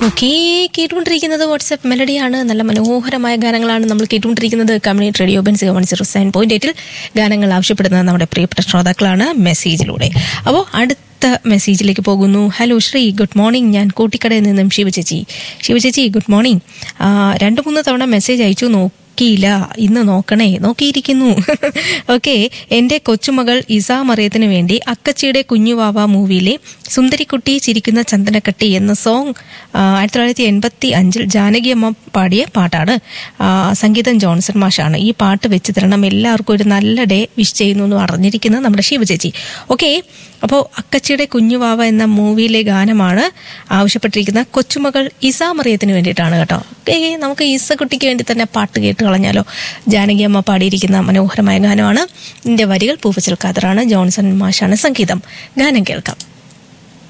okay കേട്ടുകൊണ്ടിരിക്കുന്നത് WhatsApp മെലഡിയാണ് നല്ല മനോഹരമായ ഗാനങ്ങളാണ് നമ്മൾ കേട്ടുകൊണ്ടിരിക്കുന്നത് community radio Benz one zero seven point എയ്റ്റിൽ ഗാനങ്ങൾ ആവശ്യപ്പെടുന്നത് നമ്മുടെ പ്രിയപ്പെട്ട ശ്രോതാക്കളാണ് മെസ്സേജിലൂടെ അപ്പോൾ അടുത്ത മെസ്സേജിലേക്ക് പോകുന്നു ഹലോ ശ്രീ ഗുഡ് മോർണിംഗ് ഞാൻ കോട്ടിക്കടയിൽ നിന്നും ശിവചേച്ചി ശിവചേച്ചി ഗുഡ് മോർണിംഗ് ആ, രണ്ട് മൂന്ന് തവണ മെസ്സേജ് അയച്ചു നോക്കിയില്ല ഇന്ന് നോക്കണേ നോക്കിയിരിക്കുന്നു ഓക്കെ എൻ്റെ കൊച്ചുമകൾ ഇസാ മറിയത്തിന് വേണ്ടി അക്കച്ചിയുടെ കുഞ്ഞുവാവ മൂവിയിലെ സുന്ദരിക്കുട്ടി ചിരിക്കുന്ന ചന്ദനക്കട്ടി എന്ന സോങ് ആ, ആയിരത്തി തൊള്ളായിരത്തി എൺപത്തി അഞ്ചിൽ ജാനകി അമ്മ പാടിയ പാട്ടാണ് ആ, സംഗീതം ജോൺസൺ മാഷാണ് ഈ പാട്ട് വെച്ച് തരണം എല്ലാവർക്കും ഒരു നല്ല ഡേ വിഷ് ചെയ്യുന്നു എന്ന് പറഞ്ഞിരിക്കുന്നത് നമ്മുടെ ശിവചേച്ചി ഓക്കെ അപ്പോൾ അക്കച്ചിയുടെ കുഞ്ഞുവാവ എന്ന മൂവിയിലെ ഗാനമാണ് ആവശ്യപ്പെട്ടിരിക്കുന്ന കൊച്ചുമകൾ ഇസാ മറിയത്തിന് വേണ്ടിയിട്ടാണ് കേട്ടോ ഓക്കെ നമുക്ക് ഈസ കുട്ടിക്ക് വേണ്ടി തന്നെ പാട്ട് കേട്ട് കളഞ്ഞാലോ ജാനകി അമ്മ പാടിയിരിക്കുന്ന മനോഹരമായ ഗാനമാണ് ഇതിന്റെ വരികൾ പൂവച്ചൽ ഖാദറാണ് ജോൺസൺ മാഷാണ് സംഗീതം ഗാനം കേൾക്കാം